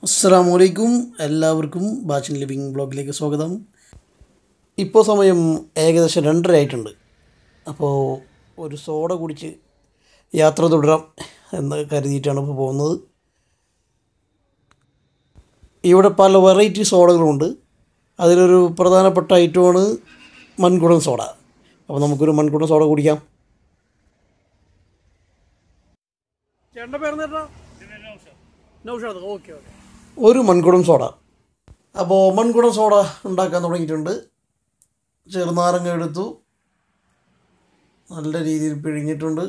അസ്സാം വലൈക്കും എല്ലാവർക്കും ബാച്ചിൻ ലിവിങ് ബ്ലോഗിലേക്ക് സ്വാഗതം ഇപ്പോൾ സമയം ഏകദേശം രണ്ടര ആയിട്ടുണ്ട് അപ്പോൾ ഒരു സോഡ കുടിച്ച് യാത്ര തുടരാം എന്ന് കരുതിയിട്ടാണ് ഇപ്പോൾ പോകുന്നത് ഇവിടെ പല വെറൈറ്റി സോഡകളുണ്ട് അതിലൊരു പ്രധാനപ്പെട്ട ഐറ്റമാണ് മൺകുടം സോഡ അപ്പോൾ നമുക്കൊരു മൺകുടം സോഡ കുടിക്കാം ചേട്ടൻ്റെ പേരെന്താ നൗഷാദ് ഓക്കെ ഓക്കെ ഒരു മൺകുടം സോഡ അപ്പോൾ മൺകുടം സോഡ ഉണ്ടാക്കാൻ തുടങ്ങിയിട്ടുണ്ട് ചെറുനാരങ്ങ എടുത്തു നല്ല രീതിയിൽ പിഴിഞ്ഞിട്ടുണ്ട്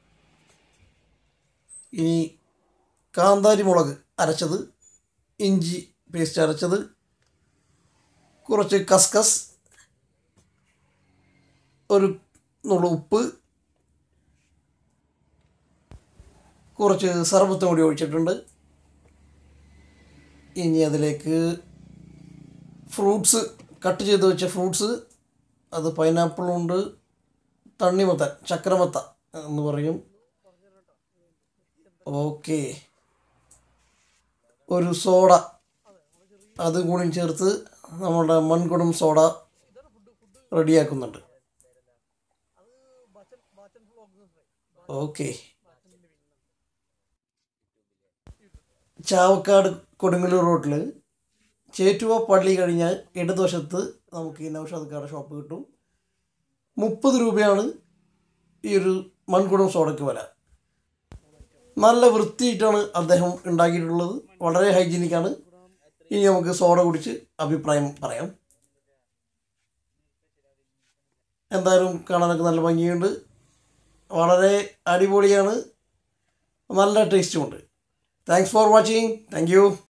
ഇനി കാന്താരി മുളക് അരച്ചത് ഇഞ്ചി പേസ്റ്റ് അരച്ചത് കുറച്ച് കസ്കസ് ഒരു നുള്ളു ഉപ്പ് കുറച്ച് സർബത്ത് കൂടി ഒഴിച്ചിട്ടുണ്ട് ഇനി അതിലേക്ക് ഫ്രൂട്ട്സ് കട്ട് ചെയ്ത് വെച്ച ഫ്രൂട്ട്സ് അത് പൈനാപ്പിളുണ്ട് തണ്ണിമത്തൻ ചക്രമത്ത എന്ന് പറയും ഓക്കെ ഒരു സോഡ അത് കൂടി ചേർത്ത് നമ്മുടെ മൺകുടം സോഡ റെഡിയാക്കുന്നുണ്ട് ഓക്കെ ചാവക്കാട് കൊടുങ്ങല്ലൂർ റോട്ടിൽ ചേറ്റുവ പള്ളി കഴിഞ്ഞാൽ ഇടതുവശത്ത് നമുക്ക് ഈ നൗഷാദ് കാട ഷോപ്പ് കിട്ടും മുപ്പത് രൂപയാണ് ഈ ഒരു മൺകുടം സോഡയ്ക്ക് വില നല്ല വൃത്തിയായിട്ടാണ് അദ്ദേഹം ഉണ്ടാക്കിയിട്ടുള്ളത് വളരെ ഹൈജീനിക്കാണ് ഇനി നമുക്ക് സോഡ കുടിച്ച് അഭിപ്രായം പറയാം എന്തായാലും കാണാനൊക്കെ നല്ല ഭംഗിയുണ്ട് വളരെ അടിപൊളിയാണ് നല്ല ടേസ്റ്റുമുണ്ട് thanks for watching thank U